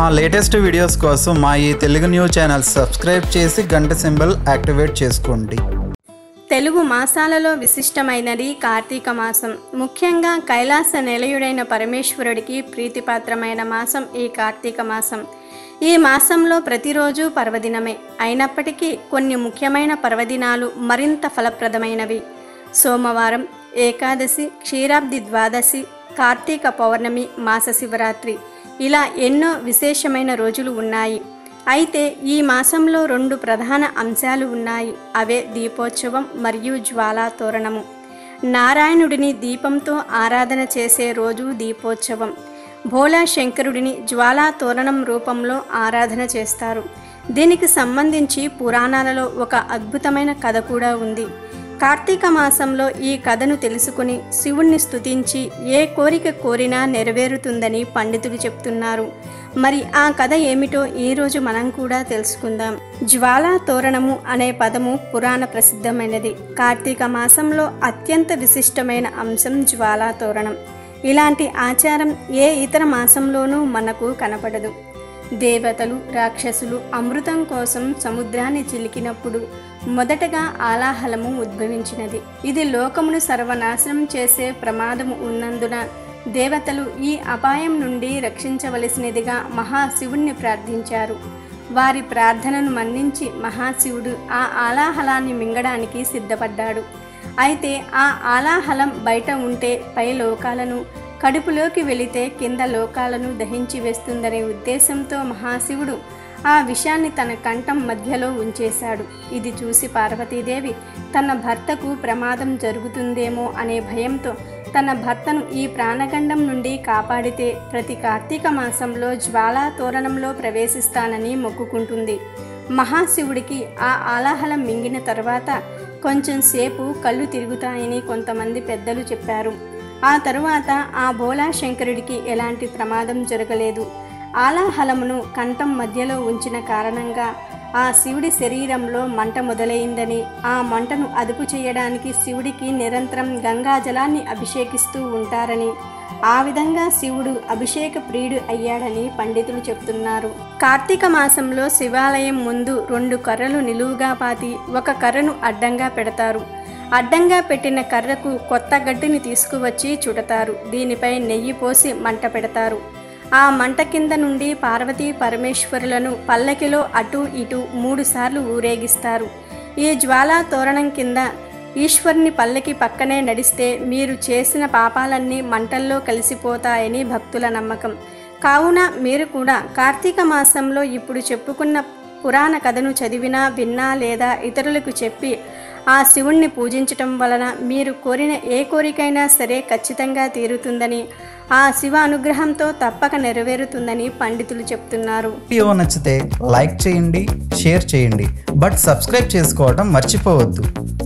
మా latest videos కోసం మా ఈ తెలుగు న్యూస్ ఛానల్ సబ్స్క్రైబ్ చేసి గంట సింబల్ యాక్టివేట్ చేసుకోండి తెలుగు మాసాలలో విశిష్టమైనది కార్తీక మాసం ముఖ్యంగా కైలాస నిలయుడైన పరమేశ్వరుడికి ప్రీతిపాత్రమైన మాసం ఈ కార్తీక మాసం ఈ మాసంలో ప్రతిరోజు పర్వదినమే అయినప్పటికీ కొన్ని ముఖ్యమైన పర్వదినాలు మరింత ఫలప్రదమైనవి సోమవారం ఏకాదశి క్షీరాబ్ది ద్వాదశి కార్తీక పౌర్ణమి మాస శివరాత్రి ఇలా ఎన్నో విశేషమైన రోజులు ఉన్నాయి అయితే ఈ మాసంలో రెండు ప్రధాన అంశాలు ఉన్నాయి అవే దీపోత్సవం మరియు జ్వాలా తోరణము నారాయణుడిని దీపంతో ఆరాధన చేసే రోజు దీపోత్సవం భోలా శంకరుడిని జ్వాలా తోరణం రూపంలో ఆరాధన చేస్తారు దీనికి సంబంధించి పురాణాలలో ఒక అద్భుతమైన కథ కూడా ఉంది కార్తీక మాసంలో ఈ కథను తెలుసుకుని శివుణ్ణి స్తుతించి ఏ కోరిక కోరినా నెరవేరుతుందని పండితులు చెప్తున్నారు మరి ఆ కథ ఏమిటో ఈరోజు మనం కూడా తెలుసుకుందాం జ్వాలా తోరణము అనే పదము పురాణ ప్రసిద్ధమైనది కార్తీక మాసంలో అత్యంత విశిష్టమైన అంశం జ్వాలా తోరణం ఇలాంటి ఆచారం ఏ ఇతర మాసంలోనూ మనకు కనపడదు దేవతలు రాక్షసులు అమృతం కోసం సముద్రాన్ని చిలికినప్పుడు మొదటగా ఆలాహలము ఉద్భవించినది ఇది లోకమును సర్వనాశనం చేసే ప్రమాదము ఉన్నందున దేవతలు ఈ అపాయం నుండి రక్షించవలసినదిగా మహాశివుణ్ణి ప్రార్థించారు వారి ప్రార్థనను మన్నించి మహాశివుడు ఆ ఆలాహలాన్ని మింగడానికి సిద్ధపడ్డాడు అయితే ఆ ఆలాహలం బయట ఉంటే పై లోకాలను కడుపులోకి వెళితే కింద లోకాలను దహించి వేస్తుందనే ఉద్దేశంతో మహాశివుడు ఆ విషయాన్ని తన కంఠం మధ్యలో ఉంచేశాడు ఇది చూసి పార్వతీదేవి తన భర్తకు ప్రమాదం జరుగుతుందేమో అనే భయంతో తన భర్తను ఈ ప్రాణగండం నుండి కాపాడితే ప్రతి కార్తీక మాసంలో జ్వాలా తోరణంలో ప్రవేశిస్తానని మొక్కుకుంటుంది మహాశివుడికి ఆ ఆలాహలం మింగిన తర్వాత కొంచెం సేపు కళ్ళు తిరుగుతాయని కొంతమంది పెద్దలు చెప్పారు ఆ తరువాత ఆ భోలా శంకరుడికి ఎలాంటి ప్రమాదం జరగలేదు ఆలాహలమును కంఠం మధ్యలో ఉంచిన కారణంగా ఆ శివుడి శరీరంలో మంట మొదలైందని ఆ మంటను అదుపు చేయడానికి శివుడికి నిరంతరం గంగా జలాన్ని అభిషేకిస్తూ ఉంటారని ఆ విధంగా శివుడు అభిషేక ప్రియుడు అయ్యాడని పండితులు చెప్తున్నారు కార్తీక మాసంలో శివాలయం ముందు రెండు కర్రలు నిలువుగా పాతి ఒక కర్రను అడ్డంగా పెడతారు అడ్డంగా పెట్టిన కర్రకు కొత్త గడ్డిని తీసుకువచ్చి చుడతారు దీనిపై నెయ్యి పోసి మంట పెడతారు ఆ మంట కింద నుండి పార్వతీ పరమేశ్వరులను పల్లకిలో అటు ఇటు మూడుసార్లు ఊరేగిస్తారు ఈ జ్వాలా తోరణం కింద ఈశ్వరుని పల్లకి పక్కనే నడిస్తే మీరు చేసిన పాపాలన్నీ మంటల్లో కలిసిపోతాయని భక్తుల నమ్మకం కావున మీరు కూడా కార్తీక మాసంలో ఇప్పుడు చెప్పుకున్న పురాణ కథను చదివినా విన్నా లేదా ఇతరులకు చెప్పి ఆ శివుణ్ణి పూజించటం వలన మీరు కోరిన ఏ కోరికైనా సరే ఖచ్చితంగా తీరుతుందని ఆ శివ అనుగ్రహంతో తప్పక నెరవేరుతుందని పండితులు చెప్తున్నారు వీడియో నచ్చితే లైక్ చేయండి షేర్ చేయండి బట్ సబ్స్క్రైబ్ చేసుకోవడం మర్చిపోవద్దు